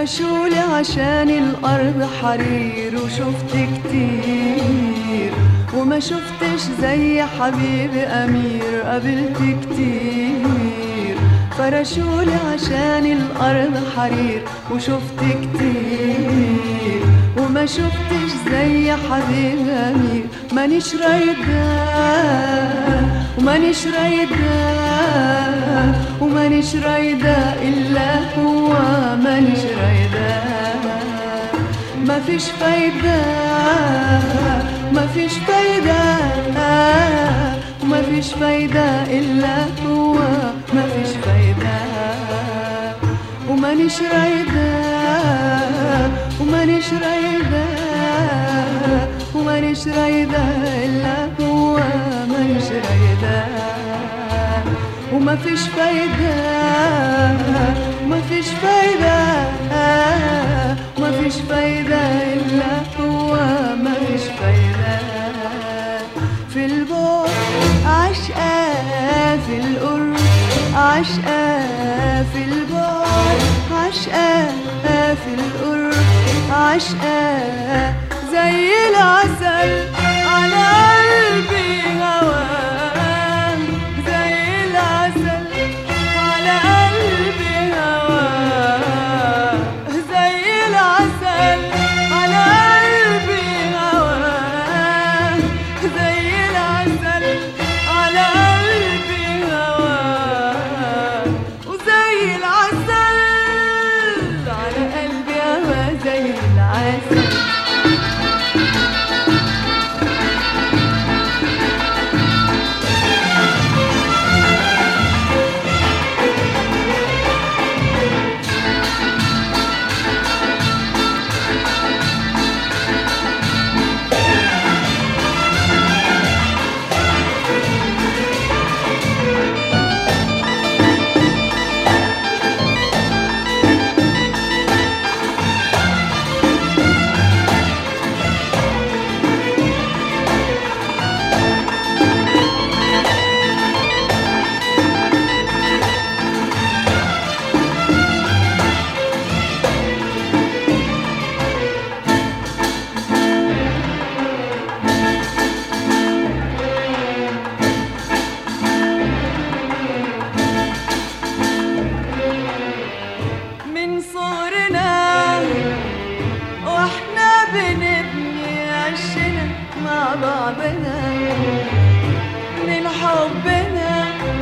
فرشولي عشان الأرض حرير وشفت كتير وما شفتش زي حبيبي أمير قابلت كتير فرشولي عشان الأرض حرير وشفت كتير وما شفتش زي حبيبي أمير مانيش رايدة ومانيش رايدة ومانيش رايدة إلا هو مانيش رايدة مفيش فايدة مفيش فايدة مفيش فايدة إلا هو مفيش فايدة ومانيش رايدة ومانيش رايدة ومانيش رايدة إلا هو مانيش رايدة ومفيش فايدة مفيش فايدة مفيش فايدة إلا هو مفيش فايدة في البعد عشقة في القرب عشقة في البعد عشقة في القرب عشقة زي العسل على قلبي هواه زي العسل على قلبي هواه زي العسل على قلبي هواه زي العسل على قلبي هواه وزي العسل على قلبي هواه زي العسل من صغرنا واحنا بنبني عشنا مع بعضنا من حبنا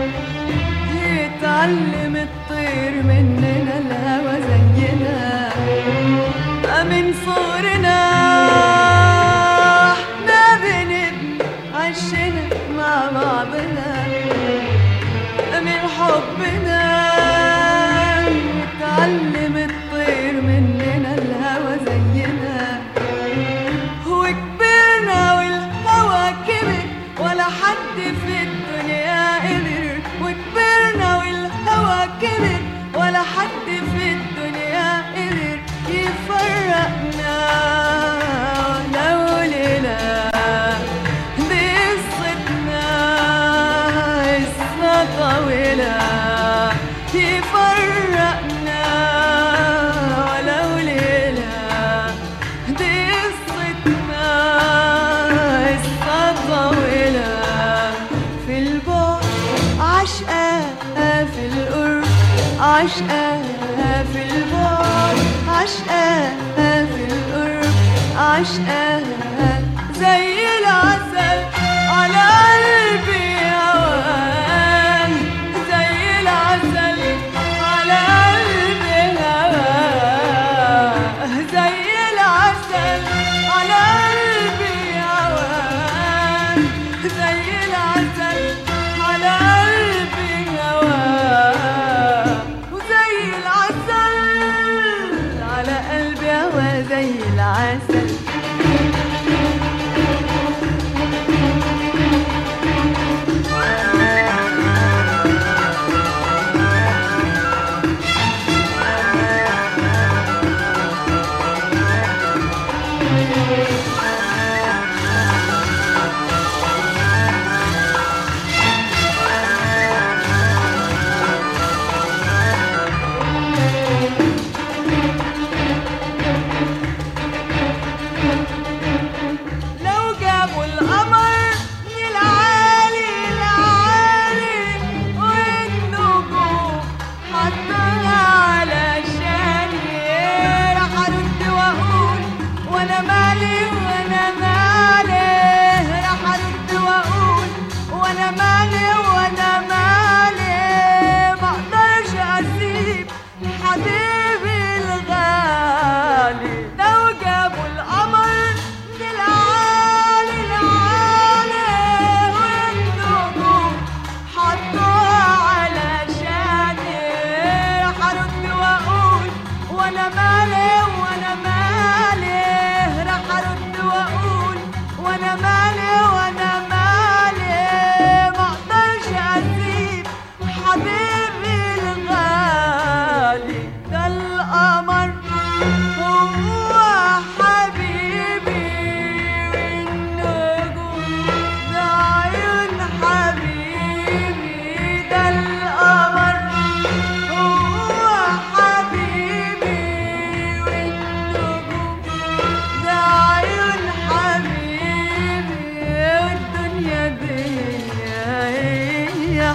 يتعلم الطير مننا الهوى زينا من صغرنا احنا بنبني عشنا مع بعضنا من حبنا تعلم الطير مننا الهوى زينا وكبرنا والهوى كبر ولا حد في الدنيا قدر وكبرنا والهوى كبر ولا حد في الدنيا قدر يفرقنا لو ليلة دي قصتنا قصة طويلة يفرقنا ولو ليلة دي قصتنا قصة طويلة في البعد عشقة في القرب عشقة في البعد عشقة في القرب عشقة زي العسل على قلبي هوان زي العسل على قلبي هوان زي العسل على قلبي هوان زي العسل على قلبي هوان وزي العسل على قلبي هوا زي العسل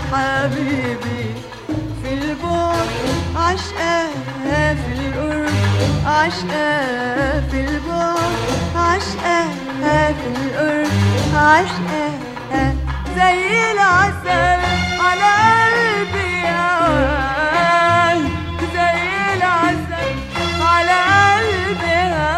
حبيبي في البعد عشقاه في القرب عشقاه في البعد عشقاه في القرب عشقاه زي العسل على قلبي هواه زي العسل على قلبي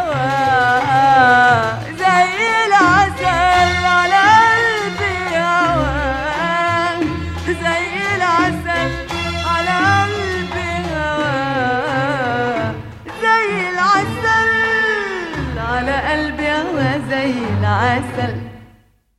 هواه زي العسل على قلبي هواه زي العسل على قلبي هواه زي العسل على قلبي هواه زي العسل